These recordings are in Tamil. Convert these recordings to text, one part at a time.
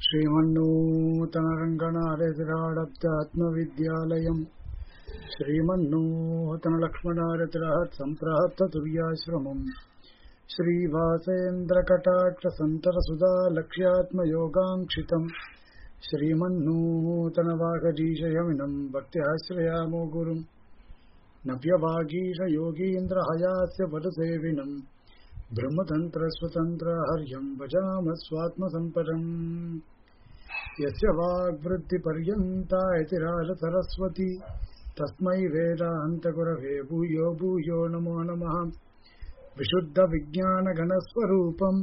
श्रीमन्नूतनरङ्गनारतिराडब्दात्मविद्यालयम् श्रीमन्नूतनलक्ष्मणारतिरहत् सम्प्राप्ततुर्याश्रमम् श्रीवासेन्द्रकटाक्षसन्तरसुधा लक्ष्यात्मयोगाङ्क्षितम् श्रीमन्नूतनवागजीशयमिनम् भक्त्याश्रयामो गुरुम् नव्यवागीशयोगीन्द्रहयास्य वदसेविनम् ब्रह्मतन्त्रस्वतन्त्र हर्यम् भजाम स्वात्मसम्पदम् यस्य वाग्वृत्तिपर्यन्ता यतिराजसरस्वती तस्मै वेदान्तगुरवे भूयो भूयो नमो नमः विशुद्धविज्ञानगणस्वरूपम्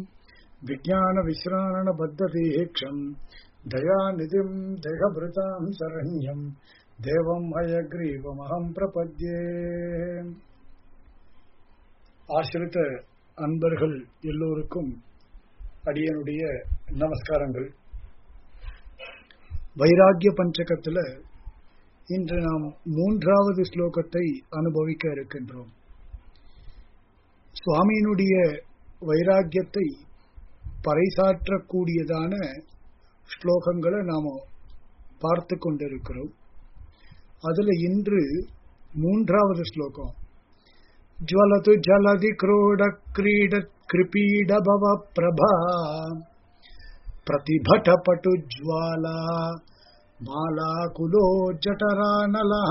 विज्ञानविश्राणबद्धतीक्षम् दयानिधिम् देहभृताम् शरण्यम् தேவம் ஹயக்ரீவமகம் பிரபத்யே ஆசிரித்த அன்பர்கள் எல்லோருக்கும் அடியனுடைய நமஸ்காரங்கள் வைராகிய பஞ்சகத்துல இன்று நாம் மூன்றாவது ஸ்லோகத்தை அனுபவிக்க இருக்கின்றோம் சுவாமியினுடைய வைராக்கியத்தை பறைசாற்றக்கூடியதான ஸ்லோகங்களை நாம பார்த்து கொண்டிருக்கிறோம் அதுல இன்று மூன்றாவது ஸ்லோகம் ஜ்வலது ஜலதி क्रोड क्रीड कृपीड भव प्रभा प्रतिभटपटु ज्वाला मालाकुलो जठरानलः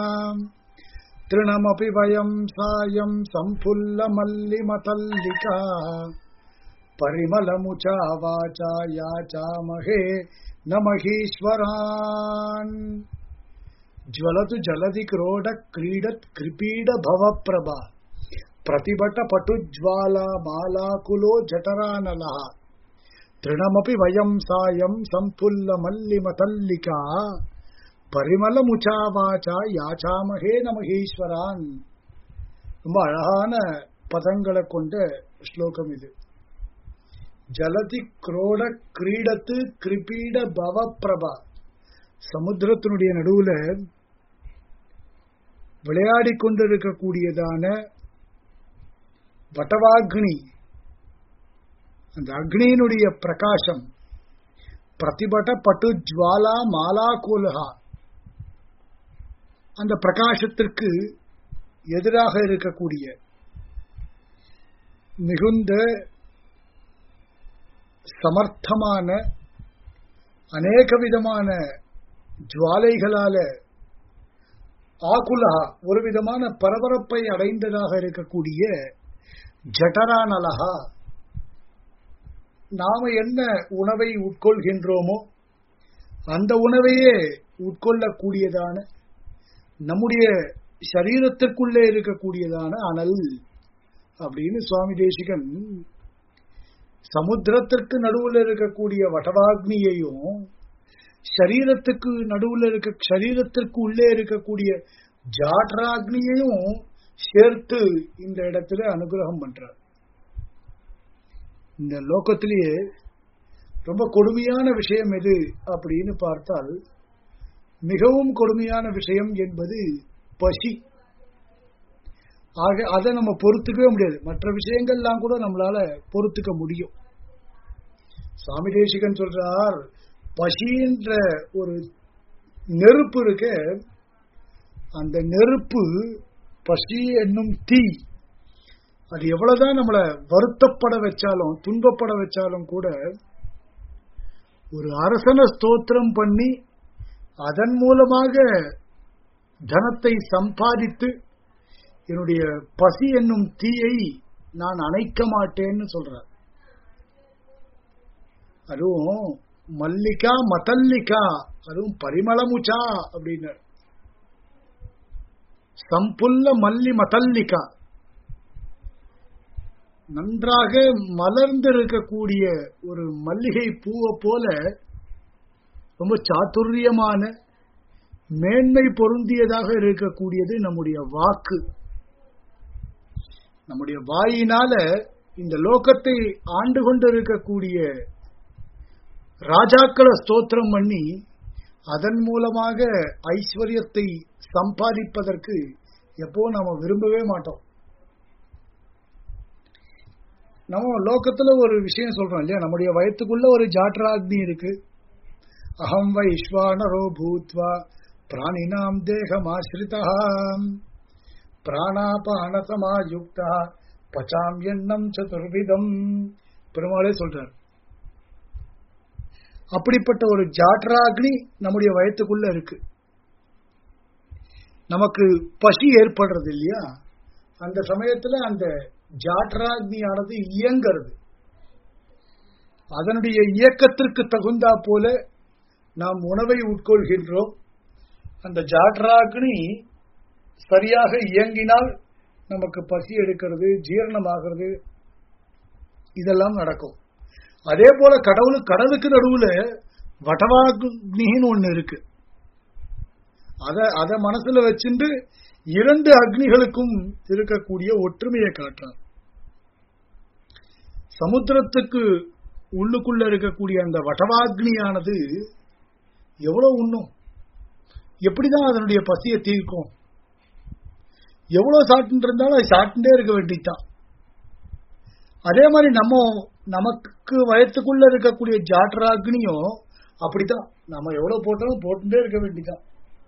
तृणमपि वयम् सायम् सम्फुल्लमल्लिमतल्लिका परिमलमुचा वाचा याचामहे न महीश्वरान् ज्वलतु जलधि क्रोड क्रीडत् कृपीड भवप्रभा प्रतिभट पटुज्वाला मालाकुलो जठरानलः तृणमपि वयम् सायम् सम्फुल्लमल्लिमतल्लिका பரிமளமுச்சாவாச்சா யாச்சாமகே நமகீஸ்வரான் ரொம்ப அழகான பதங்களை கொண்ட ஸ்லோகம் இது ஜலதி குரோட கிரீடத்து கிருபீட பவ பிரபா சமுத்திரத்தினுடைய நடுவுல விளையாடி கொண்டிருக்கக்கூடியதான வட்டவாக்னி அந்த அக்னியினுடைய பிரகாசம் பிரதிபட்ட பட்டு ஜுவாலா மாலா கோலகா அந்த பிரகாசத்திற்கு எதிராக இருக்கக்கூடிய மிகுந்த சமர்த்தமான அநேக விதமான ஜுவாலைகளால ஆகுலா ஒரு விதமான பரபரப்பை அடைந்ததாக இருக்கக்கூடிய ஜட்டரானலகா நாம என்ன உணவை உட்கொள்கின்றோமோ அந்த உணவையே உட்கொள்ளக்கூடியதான நம்முடைய சரீரத்திற்குள்ளே இருக்கக்கூடியதான அனல் அப்படின்னு சுவாமி தேசிகன் சமுத்திரத்திற்கு நடுவில் இருக்கக்கூடிய வடவாக்னியையும் சரீரத்துக்கு நடுவில் இருக்க சரீரத்திற்கு உள்ளே இருக்கக்கூடிய ஜாட்ராக்னியையும் சேர்த்து இந்த இடத்துல அனுகிரகம் பண்றார் இந்த லோகத்திலேயே ரொம்ப கொடுமையான விஷயம் எது அப்படின்னு பார்த்தால் மிகவும் கொடுமையான விஷயம் என்பது பசி ஆக அதை நம்ம பொறுத்துக்கவே முடியாது மற்ற விஷயங்கள்லாம் கூட நம்மளால பொறுத்துக்க முடியும் சுவாமி தேசிகன் சொல்றார் பசின்ற ஒரு நெருப்பு இருக்க அந்த நெருப்பு பசி என்னும் தீ அது எவ்வளவுதான் நம்மள வருத்தப்பட வச்சாலும் துன்பப்பட வச்சாலும் கூட ஒரு அரசன ஸ்தோத்திரம் பண்ணி அதன் மூலமாக தனத்தை சம்பாதித்து என்னுடைய பசி என்னும் தீயை நான் அணைக்க மாட்டேன்னு சொல்றார் அதுவும் மல்லிகா மதல்லிகா அதுவும் பரிமளமுச்சா அப்படின்னு சம்புல்ல மல்லி மதல்லிகா நன்றாக மலர்ந்து இருக்கக்கூடிய ஒரு மல்லிகை பூவை போல ரொம்ப சாதுரியமான மேன்மை பொருந்தியதாக இருக்கக்கூடியது நம்முடைய வாக்கு நம்முடைய வாயினால இந்த லோகத்தை ஆண்டு கொண்டு இருக்கக்கூடிய ராஜாக்களை ஸ்தோத்திரம் பண்ணி அதன் மூலமாக ஐஸ்வர்யத்தை சம்பாதிப்பதற்கு எப்போ நாம விரும்பவே மாட்டோம் நம்ம லோகத்துல ஒரு விஷயம் சொல்றோம் இல்லையா நம்முடைய வயத்துக்குள்ள ஒரு ஜாட்ராக்னி இருக்கு அகம் வைஸ்வானரோ பூத்வா பிராணினாம் தேகமாசிரிதா பிராணாபானசமாயுக்தா பச்சாம் எண்ணம் சதுர்விதம் பெருமாளே சொல்றார் அப்படிப்பட்ட ஒரு ஜாட்ராக்னி நம்முடைய வயத்துக்குள்ள இருக்கு நமக்கு பசி ஏற்படுறது இல்லையா அந்த சமயத்துல அந்த ஜாட்ராக்னியானது இயங்கிறது அதனுடைய இயக்கத்திற்கு தகுந்தா போல நாம் உணவை உட்கொள்கின்றோம் அந்த ஜாட்ராக்னி சரியாக இயங்கினால் நமக்கு பசி எடுக்கிறது ஜீரணமாகிறது இதெல்லாம் நடக்கும் அதே போல கடவுள் கடலுக்கு நடுவுல வடவாக்னின்னு ஒண்ணு இருக்கு அத அத மனசுல வச்சுட்டு இரண்டு அக்னிகளுக்கும் இருக்கக்கூடிய ஒற்றுமையை காட்டுறார் சமுத்திரத்துக்கு உள்ளுக்குள்ள இருக்கக்கூடிய அந்த வடவாக்னியானது எவ்வளவு உண்ணும் எப்படிதான் அதனுடைய பசியை தீர்க்கும் எவ்வளவு சாப்பிட்டு இருந்தாலும் அது சாப்பிட்டுட்டே இருக்க வேண்டியதுதான் அதே மாதிரி நம்ம நமக்கு வயத்துக்குள்ள இருக்கக்கூடிய ஜாட்ராக்னியும் அப்படித்தான் நம்ம எவ்வளவு போட்டாலும் போட்டுட்டே இருக்க வேண்டியதான்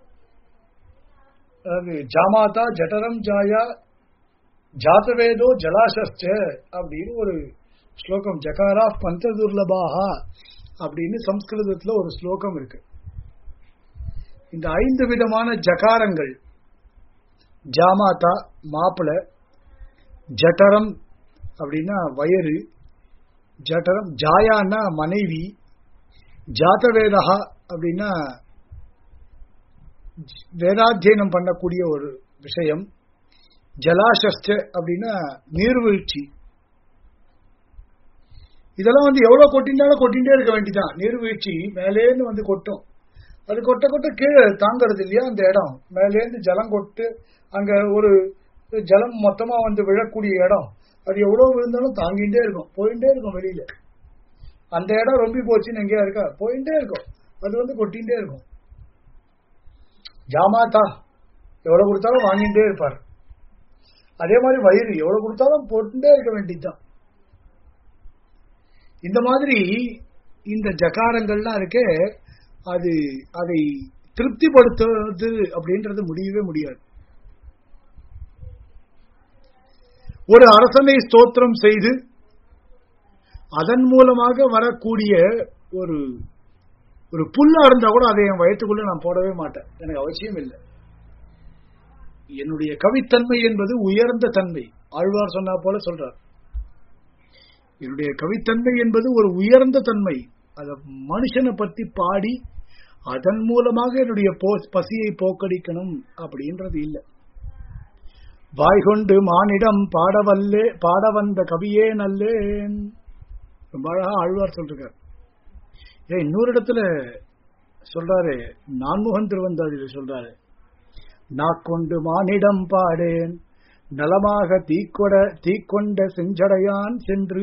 அதாவது ஜாமாதா ஜடரம் ஜாயா ஜாத்தவேதோ ஜலாசஸ்ட அப்படின்னு ஒரு ஸ்லோகம் ஜகாரா பஞ்சதுர்லபாகா அப்படின்னு சம்ஸ்கிருதத்துல ஒரு ஸ்லோகம் இருக்கு இந்த ஐந்து விதமான ஜகாரங்கள் ஜாமாதா மாப்பிள ஜட்டரம் அப்படின்னா வயறு ஜட்டரம் ஜாயான்னா மனைவி ஜாத்தவேதா அப்படின்னா வேதாத்தியனம் பண்ணக்கூடிய ஒரு விஷயம் ஜலாசஸ்ட அப்படின்னா நீர்வீழ்ச்சி இதெல்லாம் வந்து எவ்வளவு கொட்டினாலும் கொட்டிகிட்டே இருக்க வேண்டியதான் நீர்வீழ்ச்சி மேலேருந்து வந்து கொட்டும் அது கொட்ட கொட்ட கீழே தாங்கிறது இல்லையா அந்த இடம் மேலேருந்து ஜலம் கொட்டு அங்க ஒரு ஜலம் மொத்தமா வந்து விழக்கூடிய இடம் அது எவ்வளவு விழுந்தாலும் தாங்கிட்டே இருக்கும் போயிட்டே இருக்கும் வெளியில அந்த இடம் ரொம்ப போச்சுன்னு எங்கேயா இருக்கா போயிட்டே இருக்கும் அது வந்து கொட்டிகிட்டே இருக்கும் ஜாமாத்தா எவ்வளவு கொடுத்தாலும் வாங்கிட்டே இருப்பார் அதே மாதிரி வயிறு எவ்வளவு கொடுத்தாலும் போட்டுட்டே இருக்க வேண்டியதுதான் இந்த மாதிரி இந்த ஜகாரங்கள்லாம் இருக்கே அது அதை திருப்திப்படுத்துவது அப்படின்றது முடியவே முடியாது ஒரு அரசனை ஸ்தோத்திரம் செய்து அதன் மூலமாக வரக்கூடிய ஒரு ஒரு புல்லா இருந்தா கூட அதை என் வயத்துக்குள்ள நான் போடவே மாட்டேன் எனக்கு அவசியம் இல்லை என்னுடைய கவித்தன்மை என்பது உயர்ந்த தன்மை ஆழ்வார் சொன்னா போல சொல்றார் என்னுடைய கவித்தன்மை என்பது ஒரு உயர்ந்த தன்மை அத மனுஷனை பத்தி பாடி அதன் மூலமாக என்னுடைய பசியை போக்கடிக்கணும் அப்படின்றது இல்லை வாய்கொண்டு மானிடம் பாடவல்லே பாட வந்த கவியே நல்லேன் ரொம்ப அழகா ஆழ்வார் சொல்றார் ஏன் இன்னொரு இடத்துல சொல்றாரு நான்முகன் திருவந்தாதியில சொல்றாரு நாக்கொண்டு மானிடம் பாடேன் நலமாக தீக்கொட தீக்கொண்ட செஞ்சடையான் சென்று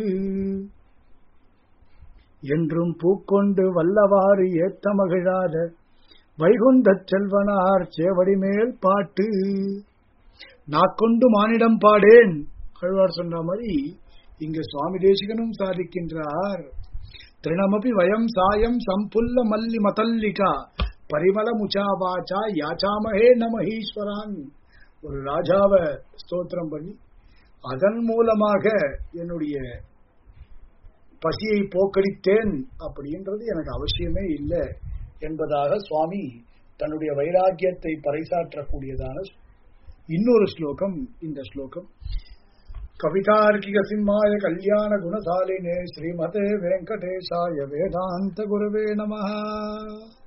என்றும் பூக்கொண்டு வல்லவாறு ஏத்த மகிழாத வைகுந்தச் செல்வனார் சேவடி மேல் பாட்டு நாக்கொண்டு மானிடம் பாடேன் அழ்வார் சொன்ன மாதிரி இங்க சுவாமி தேசிகனும் சாதிக்கின்றார் திருணமபி வயம் சாயம் சம்புல்ல மல்லி மதல்லிகா பரிமள முச்சாவாச்சா யாச்சாமஹே நமஹீஸ்வரான் ஒரு ராஜாவை ஸ்தோத்திரம் பண்ணி அதன் மூலமாக என்னுடைய பசியை போக்கடித்தேன் அப்படின்றது எனக்கு அவசியமே இல்லை என்பதாக சுவாமி தன்னுடைய வைராக்கியத்தை பறைசாற்றக்கூடியதான இன்னொரு ஸ்லோகம் இந்த ஸ்லோகம் கவிதார்க்கிக சிம்மாய கல்யாண குணசாலினே ஸ்ரீமதே வெங்கடேசாய வேதாந்த குருவே நமஹ